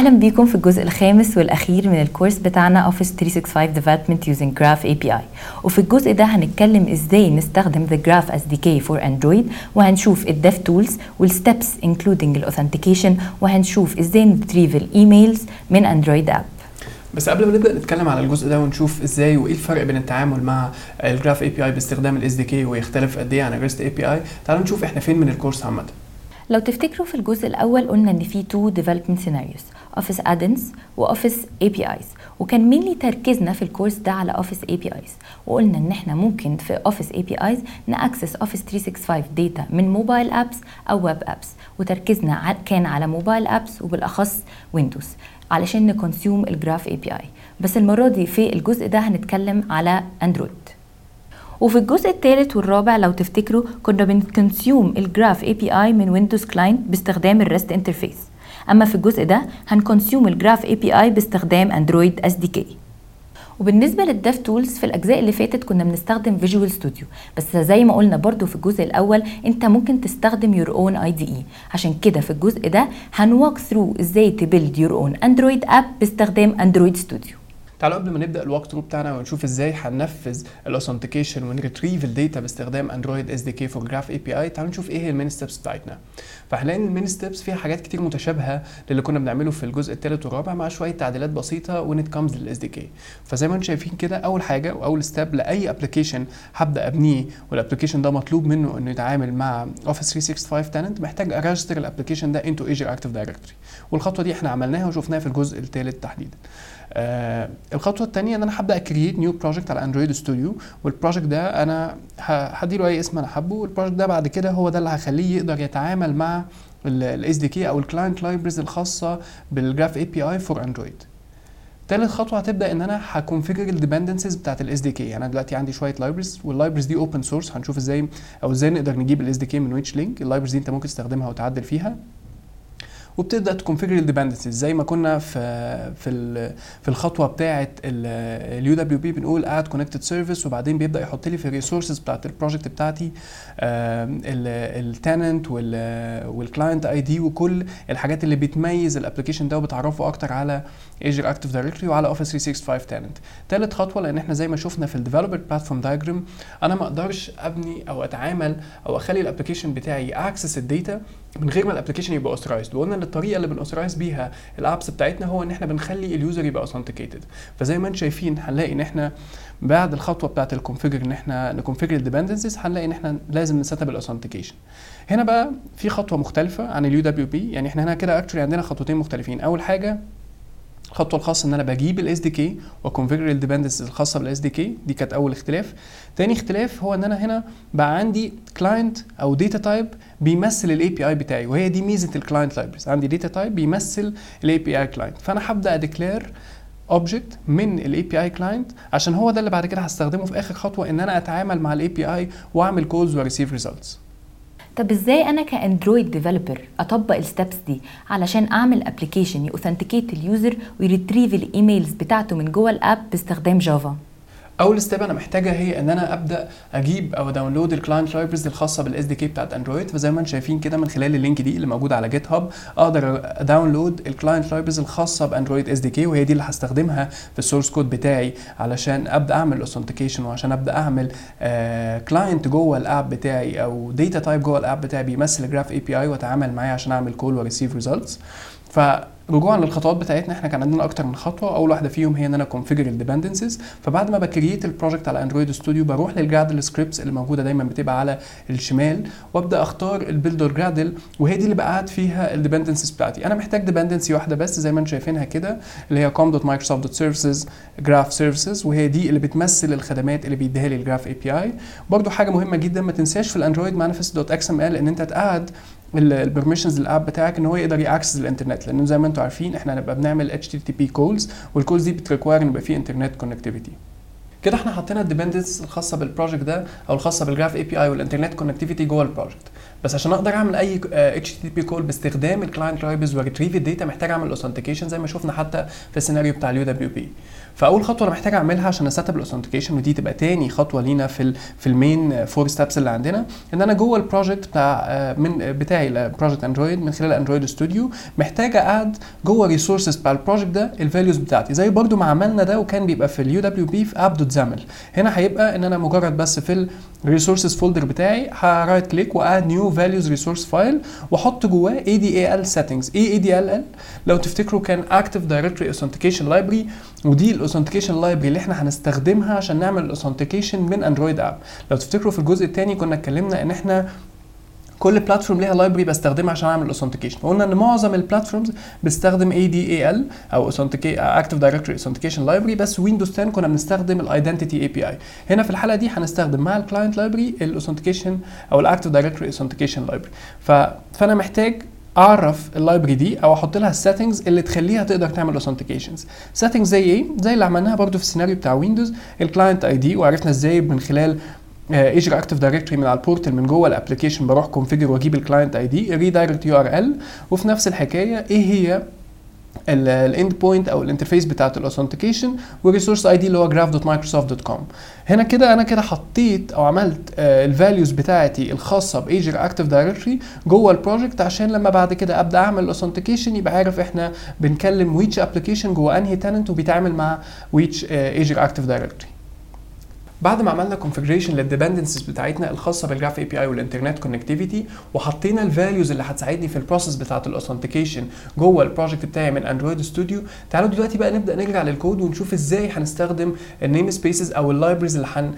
اهلا بيكم في الجزء الخامس والاخير من الكورس بتاعنا Office 365 Development using Graph API وفي الجزء ده هنتكلم ازاي نستخدم the Graph SDK for Android وهنشوف ال Dev Tools والsteps including ال Authentication وهنشوف ازاي نريتريف الايميلز من اندرويد اب بس قبل ما نبدا نتكلم على الجزء ده ونشوف ازاي وايه الفرق بين التعامل مع الجراف اي بي اي باستخدام الاس دي كي ويختلف قد ايه عن الريست اي بي اي تعالوا نشوف احنا فين من الكورس عامه لو تفتكروا في الجزء الاول قلنا ان في تو ديفلوبمنت سيناريوز اوفيس ادنس واوفيس اي بي ايز وكان مينلي تركيزنا في الكورس ده على اوفيس اي بي ايز وقلنا ان احنا ممكن في اوفيس اي بي ايز ناكسس اوفيس 365 داتا من موبايل ابس او ويب ابس وتركيزنا كان على موبايل ابس وبالاخص ويندوز علشان نكونسيوم الجراف اي بي اي بس المره دي في الجزء ده هنتكلم على اندرويد وفي الجزء الثالث والرابع لو تفتكروا كنا بنكونسيوم الجراف اي بي اي من ويندوز كلاينت باستخدام الريست انترفيس اما في الجزء ده هنكونسيوم الجراف اي بي اي باستخدام اندرويد اس دي كي وبالنسبة للديف تولز في الأجزاء اللي فاتت كنا بنستخدم فيجوال ستوديو بس زي ما قلنا برضو في الجزء الأول أنت ممكن تستخدم يور اون اي دي اي عشان كده في الجزء ده هنوك ثرو ازاي تبيلد يور اون اندرويد اب باستخدام اندرويد ستوديو تعالوا قبل ما نبدا الوقت ثرو بتاعنا ونشوف ازاي هننفذ الاوثنتيكيشن ونريتريف الداتا باستخدام اندرويد اس دي كي فور جراف اي بي اي تعالوا نشوف ايه هي المين ستيبس بتاعتنا فهنلاقي ان المين ستيبس فيها حاجات كتير متشابهه للي كنا بنعمله في الجزء الثالث والرابع مع شويه تعديلات بسيطه وين ات كامز للاس دي كي فزي ما انتم شايفين كده اول حاجه واول ستيب لاي ابلكيشن هبدا ابنيه والابلكيشن ده مطلوب منه انه يتعامل مع اوفيس 365 تالنت محتاج ارجستر الابلكيشن ده انتو ايجر اكتف دايركتوري والخطوه دي احنا عملناها وشفناها في الجزء الثالث تحديدا آه الخطوه الثانيه ان انا هبدا كرييت نيو بروجكت على اندرويد ستوديو والبروجكت ده انا هديله اي اسم انا حابه والبروجكت ده بعد كده هو ده اللي هخليه يقدر يتعامل مع الاس دي كي او الكلاينت لايبرز الخاصه بالجراف اي بي اي فور اندرويد تالت خطوه هتبدا ان انا هكونفيجر الديبندنسز بتاعت الاس دي كي انا دلوقتي عندي شويه لايبرز واللايبرز دي اوبن سورس هنشوف ازاي او ازاي نقدر نجيب الاس دي كي من ويتش لينك اللايبرز دي انت ممكن تستخدمها وتعدل فيها وبتبدا تكونفيجر الديبندنسيز زي ما كنا في في في الخطوه بتاعه اليو دبليو بي بنقول اد كونكتد سيرفيس وبعدين بيبدا يحط لي في الريسورسز بتاعه البروجكت بتاعتي التننت والكلاينت اي دي وكل الحاجات اللي بتميز الابلكيشن ده وبتعرفه اكتر على ايجر اكتف دايركتوري وعلى اوفيس 365 تننت ثالث خطوه لان احنا زي ما شفنا في الديفلوبر بلاتفورم دايجرام انا ما اقدرش ابني او اتعامل او اخلي الابلكيشن بتاعي اكسس الداتا من غير ما الابلكيشن يبقى اوثرايزد وقلنا ان الطريقه اللي بنوثرايز بيها الابس بتاعتنا هو ان احنا بنخلي اليوزر يبقى اوثنتيكيتد فزي ما انتم شايفين هنلاقي ان احنا بعد الخطوه بتاعت الكونفيجر ان احنا نكونفيجر الديبندنسز هنلاقي ان احنا لازم نسيت اب الاوثنتيكيشن هنا بقى في خطوه مختلفه عن اليو دبليو بي يعني احنا هنا كده اكشولي عندنا خطوتين مختلفين اول حاجه الخطوه الخاصه ان انا بجيب الاس دي كي واكونفيجر الديبندنسز الخاصه بالاس دي كي دي كانت اول اختلاف تاني اختلاف هو ان انا هنا بقى عندي كلاينت او داتا تايب بيمثل الاي بي اي بتاعي وهي دي ميزه الكلاينت لايبرز عندي داتا تايب بيمثل الاي بي اي كلاينت فانا هبدا اديكلير اوبجكت من الاي بي اي كلاينت عشان هو ده اللي بعد كده هستخدمه في اخر خطوه ان انا اتعامل مع الاي بي اي واعمل كولز وريسيف ريزلتس طب ازاي انا كاندرويد ديفلوبر اطبق الستبس دي علشان اعمل ابلكيشن يوثنتيكيت اليوزر ويريتريف الايميلز بتاعته من جوه الاب باستخدام جافا اول ستيب انا محتاجها هي ان انا ابدا اجيب او داونلود الكلاينت لايبرز الخاصه بالاس دي كي بتاعت اندرويد فزي ما انتم شايفين كده من خلال اللينك دي اللي موجود على جيت هاب اقدر اداونلود الكلاينت لايبرز الخاصه باندرويد اس دي كي وهي دي اللي هستخدمها في السورس كود بتاعي علشان ابدا اعمل اوثنتيكيشن وعشان ابدا اعمل كلاينت جوه الاب بتاعي او داتا تايب جوه الاب بتاعي بيمثل جراف اي بي اي واتعامل معاه عشان اعمل كول وريسيف ريزلتس فرجوعا للخطوات بتاعتنا احنا كان عندنا اكتر من خطوه اول واحده فيهم هي ان انا كونفيجر الديبندنسز فبعد ما بكريت البروجكت على اندرويد ستوديو بروح للجرادل سكريبتس اللي موجوده دايما بتبقى على الشمال وابدا اختار البيلدر جرادل وهي دي اللي بقعد فيها الديبندنسز بتاعتي انا محتاج ديبندنسي واحده بس زي ما انتم شايفينها كده اللي هي com.microsoft.services graph services وهي دي اللي بتمثل الخدمات اللي بيديها لي الجراف اي بي اي برده حاجه مهمه جدا ما تنساش في الاندرويد manifest.xml ان انت تقعد البرميشنز للاب بتاعك ان هو يقدر ياكسس الانترنت لانه زي ما انتم عارفين احنا هنبقى بنعمل اتش تي تي بي كولز والكولز دي بتريكواير ان يبقى فيه انترنت كونكتيفيتي كده احنا حطينا الديبندنس الخاصه بالبروجكت ده او الخاصه بالجراف اي بي اي والانترنت كونكتيفيتي جوه البروجكت بس عشان اقدر اعمل اي اتش تي بي كول باستخدام الكلاينت لايبرز وريتريف الداتا محتاج اعمل اوثنتيكيشن زي ما شفنا حتى في السيناريو بتاع اليو دبليو بي فاول خطوه انا محتاج اعملها عشان اسيت اب الاوثنتيكيشن ودي تبقى تاني خطوه لينا في ال في المين فور ستابس اللي عندنا ان انا جوه البروجكت بتاع آه، من بتاعي بروجكت اندرويد من خلال اندرويد ستوديو محتاج اقعد جوه ريسورسز بتاع البروجكت ده الفاليوز بتاعتي زي برده ما عملنا ده وكان بيبقى في اليو دبليو بي في اب دوت زامل هنا هيبقى ان انا مجرد بس في الريسورسز فولدر بتاعي هرايت كليك واد نيو فاليوز ريسورس فايل واحط جواه اي دي اي ال سيتنجز ايه اي دي ال ال لو تفتكروا كان اكتف دايركتوري اوثنتيكيشن لايبرري ودي الاوثنتيكيشن لايبرري اللي احنا هنستخدمها عشان نعمل الاوثنتيكيشن من اندرويد اب لو تفتكروا في الجزء الثاني كنا اتكلمنا ان احنا كل بلاتفورم ليها لايبرري بستخدمها عشان اعمل اوثنتيكيشن وقلنا ان معظم البلاتفورمز بتستخدم اي دي اي ال او اكتف دايركتوري اوثنتيكيشن لايبرري بس ويندوز 10 كنا بنستخدم الايدنتيتي اي بي اي هنا في الحاله دي هنستخدم مع الكلاينت لايبرري الاوثنتيكيشن او الاكتف دايركتوري اوثنتيكيشن لايبرري فانا محتاج اعرف اللايبرري دي او احط لها السيتنجز اللي تخليها تقدر تعمل اوثنتيكيشنز سيتنجز زي ايه زي اللي عملناها برده في السيناريو بتاع ويندوز الكلاينت اي دي وعرفنا ازاي من خلال ايجر اكتف دايركتوري من على البورتال من جوه الابلكيشن بروح كونفيجر واجيب الكلاينت اي دي ريدايركت يو ار ال وفي نفس الحكايه ايه هي الاند بوينت او الانترفيس بتاعت الاوثنتيكيشن والريسورس اي دي اللي هو graph.microsoft.com هنا كده انا كده حطيت او عملت الفاليوز بتاعتي الخاصه بايجر اكتف دايركتوري جوه البروجكت عشان لما بعد كده ابدا اعمل الاوثنتيكيشن يبقى عارف احنا بنكلم ويتش ابلكيشن جوه انهي تننت وبيتعامل مع ويتش ايجر اكتف دايركتوري بعد ما عملنا كونفجريشن للديبندنسز بتاعتنا الخاصه بالجراف اي بي اي والانترنت كونكتيفيتي وحطينا الفاليوز اللي هتساعدني في البروسيس بتاعه الاوثنتيكيشن جوه البروجكت بتاعي من اندرويد ستوديو تعالوا دلوقتي بقى نبدا نرجع للكود ونشوف ازاي هنستخدم النيم سبيسز او اللايبرز اللي هن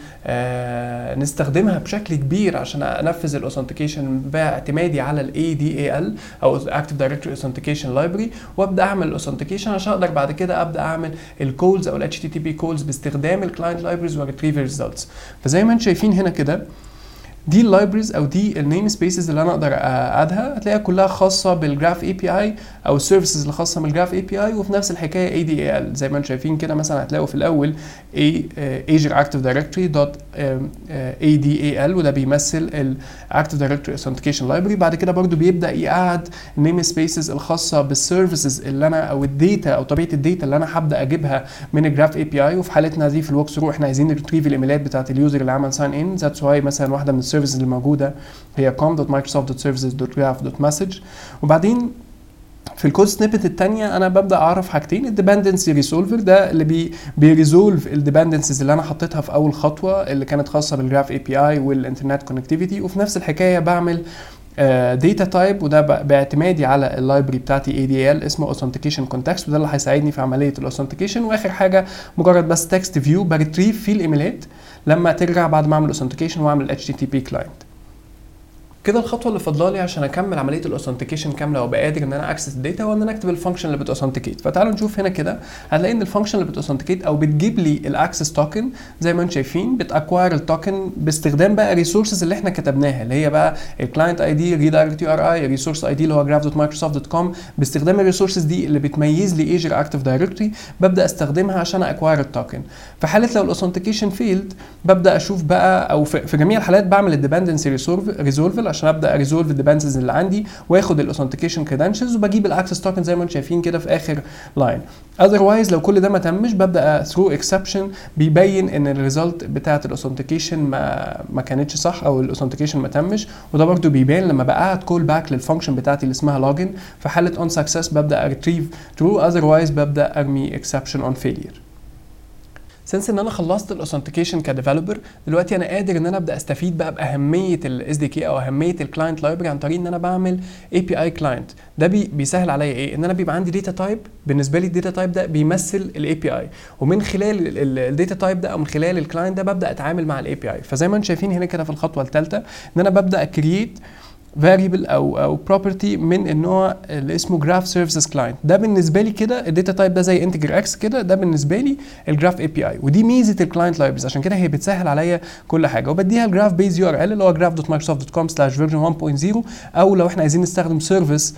آه نستخدمها بشكل كبير عشان انفذ الاوثنتيكيشن باعتمادي على الاي دي اي ال او اكتف دايركتوري اوثنتيكيشن لايبرري وابدا اعمل الاوثنتيكيشن عشان اقدر بعد كده ابدا اعمل الكولز او الاتش تي تي بي كولز باستخدام الكلاينت لايبرز وريتريفرز ريزلتس فزي ما انتم شايفين هنا كده دي اللايبرز او دي النيم سبيسز اللي انا اقدر اقعدها هتلاقيها كلها خاصه بالجراف اي بي اي او السيرفيسز اللي خاصه بالجراف اي بي اي وفي نفس الحكايه اي دي اي ال زي ما انتم شايفين كده مثلا هتلاقوا في الاول اي ايجر اكتف دايركتوري دوت اي دي اي ال وده بيمثل الاكتف دايركتوري اوثنتيكيشن لايبرري بعد كده برده بيبدا يقعد النيم سبيسز الخاصه بالسيرفيسز اللي انا او الداتا او طبيعه الداتا اللي انا هبدا اجيبها من الجراف اي بي اي وفي حالتنا دي في الوك ثرو احنا عايزين نريتريف الايميلات بتاعت اليوزر اللي عمل ساين ان ذاتس واي مثلا واحده من السيرفيسز اللي موجوده هي com.microsoft.services.graph.message وبعدين في الكود سنيبت الثانيه انا ببدا اعرف حاجتين الديبندنسي ريسولفر ده اللي بي بيريزولف الديبندنسيز اللي انا حطيتها في اول خطوه اللي كانت خاصه بالجراف اي بي اي والانترنت كونكتيفيتي وفي نفس الحكايه بعمل داتا uh, تايب وده باعتمادي على اللايبرري بتاعتي اي دي ال اسمه اوثنتيكيشن كونتكست وده اللي هيساعدني في عمليه الاوثنتيكيشن واخر حاجه مجرد بس تكست فيو بريتريف فيه الايميلات لما ترجع بعد ما اعمل اوثنتيكيشن واعمل اتش تي تي بي كلاينت كده الخطوه اللي فاضلالي عشان اكمل عمليه الاوثنتيكيشن كامله وابقى قادر ان انا اكسس الداتا وان انا اكتب الفانكشن اللي بتاوثنتيكيت فتعالوا نشوف هنا كده هنلاقي ان الفانكشن اللي بتاوثنتيكيت او بتجيب لي الاكسس توكن زي ما انتم شايفين بتاكواير التوكن باستخدام بقى الريسورسز اللي احنا كتبناها اللي هي بقى الكلاينت اي دي ريدايركت يو ار اي الريسورس اي دي اللي هو graph.microsoft.com باستخدام الريسورسز دي اللي بتميز لي ايجر اكتف دايركتوري ببدا استخدمها عشان اكواير التوكن في حاله لو الاوثنتيكيشن فيلد ببدا اشوف بقى او في جميع الحالات بعمل الديبندنسي ريزولفل عشان ابدا ريزولف الديبندنسز اللي عندي واخد الاوثنتيكيشن كريدنشلز وبجيب الاكسس توكن زي ما انتم شايفين كده في اخر لاين اذروايز لو كل ده ما تمش ببدا ثرو اكسبشن بيبين ان الريزلت بتاعه الاوثنتيكيشن ما ما كانتش صح او الاوثنتيكيشن ما تمش وده برده بيبان لما بقعد كول باك للفانكشن بتاعتي اللي اسمها لوجن في حاله اون سكسس ببدا اريتريف ترو اذروايز ببدا ارمي اكسبشن اون فيلير سنس ان انا خلصت الاوثنتيكيشن كديفلوبر دلوقتي انا قادر ان انا ابدا استفيد بقى باهميه الاس دي كي او اهميه الكلاينت لايبرري عن طريق ان انا بعمل اي بي اي كلاينت ده بي بيسهل عليا ايه ان انا بيبقى عندي داتا تايب بالنسبه لي الداتا تايب ده بيمثل الاي بي اي ومن خلال الداتا تايب ده او من خلال الكلاينت ده ببدا اتعامل مع الاي بي اي فزي ما انتم شايفين هنا كده في الخطوه الثالثه ان انا ببدا اكريت variable او او property من النوع اللي اسمه graph services client ده بالنسبه لي كده الداتا تايب ده زي انتجر اكس كده ده بالنسبه لي الجراف اي بي اي ودي ميزه الكلاينت لايبرز عشان كده هي بتسهل عليا كل حاجه وبديها الجراف بيز يو ار ال اللي هو graph.microsoft.com/version 1.0 او لو احنا عايزين نستخدم سيرفيس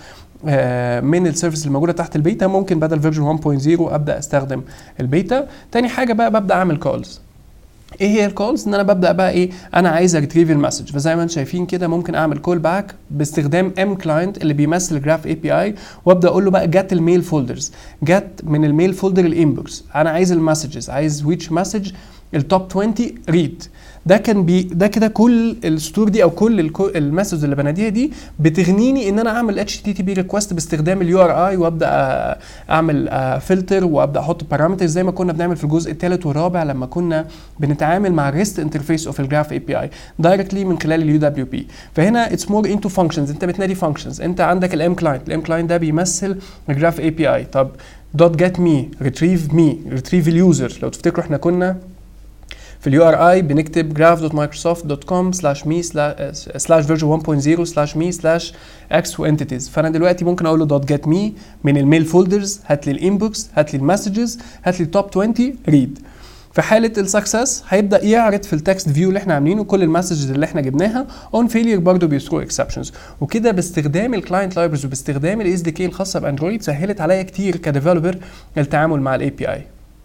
من السيرفيس اللي موجوده تحت البيتا ممكن بدل فيرجن 1.0 ابدا استخدم البيتا تاني حاجه بقى ببدا اعمل كولز ايه هي الكولز ان انا ببدا بقى ايه انا عايز اريتريف المسج فزي ما انتم شايفين كده ممكن اعمل كول باك باستخدام ام كلاينت اللي بيمثل جراف اي بي اي وابدا اقول له بقى جت الميل فولدرز جت من الميل فولدر الانبوكس انا عايز المسجز عايز ويتش مسج التوب 20 ريد ده كان بي ده كده كل السطور دي او كل المسج اللي بناديها دي بتغنيني ان انا اعمل اتش تي تي بي ريكوست باستخدام اليو ار اي وابدا اعمل فلتر وابدا احط بارامترز زي ما كنا بنعمل في الجزء الثالث والرابع لما كنا بنتعامل مع الريست انترفيس اوف الجراف اي بي اي دايركتلي من خلال اليو دبليو بي فهنا اتس مور انتو فانكشنز انت بتنادي فانكشنز انت عندك الام كلاينت الام كلاينت ده بيمثل الجراف اي بي اي طب دوت جيت مي ريتريف مي ريتريف اليوزر لو تفتكروا احنا كنا في اليو ار اي بنكتب graph.microsoft.com slash me slash version 1.0 slash me slash x وانتيتيز فانا دلوقتي ممكن اقول له دوت جيت مي من الميل فولدرز هات لي الانبوكس هات لي المسجز هات لي التوب 20 ريد في حاله السكسس هيبدا يعرض في التكست فيو اللي احنا عاملينه كل المسجز اللي احنا جبناها اون فيلير برضه بيثرو اكسبشنز وكده باستخدام الكلاينت لايبرز وباستخدام الاس دي كي الخاصه باندرويد سهلت عليا كتير كديفلوبر التعامل مع الاي بي اي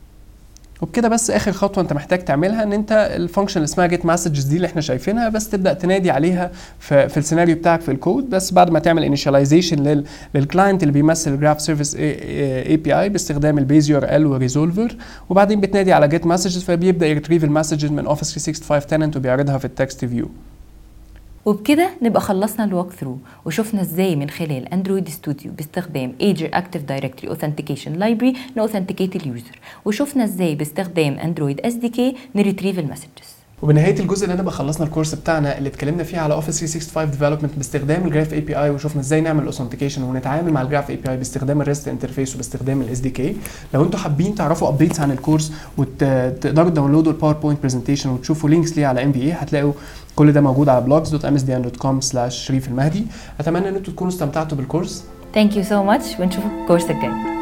وبكده بس اخر خطوه انت محتاج تعملها ان انت الفانكشن اللي اسمها جيت مسجز دي اللي احنا شايفينها بس تبدا تنادي عليها في, في السيناريو بتاعك في الكود بس بعد ما تعمل انيشاليزيشن للكلاينت اللي بيمثل جراف سيرفيس اي بي اي باستخدام البيز يو ار ال وريزولفر وبعدين بتنادي على جيت مسجز فبيبدا يريتريف المسجز من اوفيس 365 تننت وبيعرضها في التكست فيو وبكده نبقى خلصنا الوك ثرو وشفنا ازاي من خلال اندرويد ستوديو باستخدام ايجر اكتف دايركتوري اوثنتيكيشن لايبرري نوثنتيكيت اليوزر وشفنا ازاي باستخدام اندرويد اس دي كي نريتريف المسجز وبنهايه الجزء اللي انا بقى خلصنا الكورس بتاعنا اللي اتكلمنا فيه على اوفيس 365 ديفلوبمنت باستخدام الجراف اي بي اي وشفنا ازاي نعمل اوثنتيكيشن ونتعامل مع الجراف اي بي اي باستخدام الريست انترفيس وباستخدام الاس دي كي لو انتم حابين تعرفوا ابديتس عن الكورس وتقدروا تداونلودوا الباوربوينت برزنتيشن وتشوفوا لينكس ليه على ام بي اي هتلاقوا كل ده موجود على blogs.msdn.com شريف المهدي اتمنى ان انتم تكونوا استمتعتوا بالكورس ثانك يو سو ماتش ونشوفك الكورس الجاي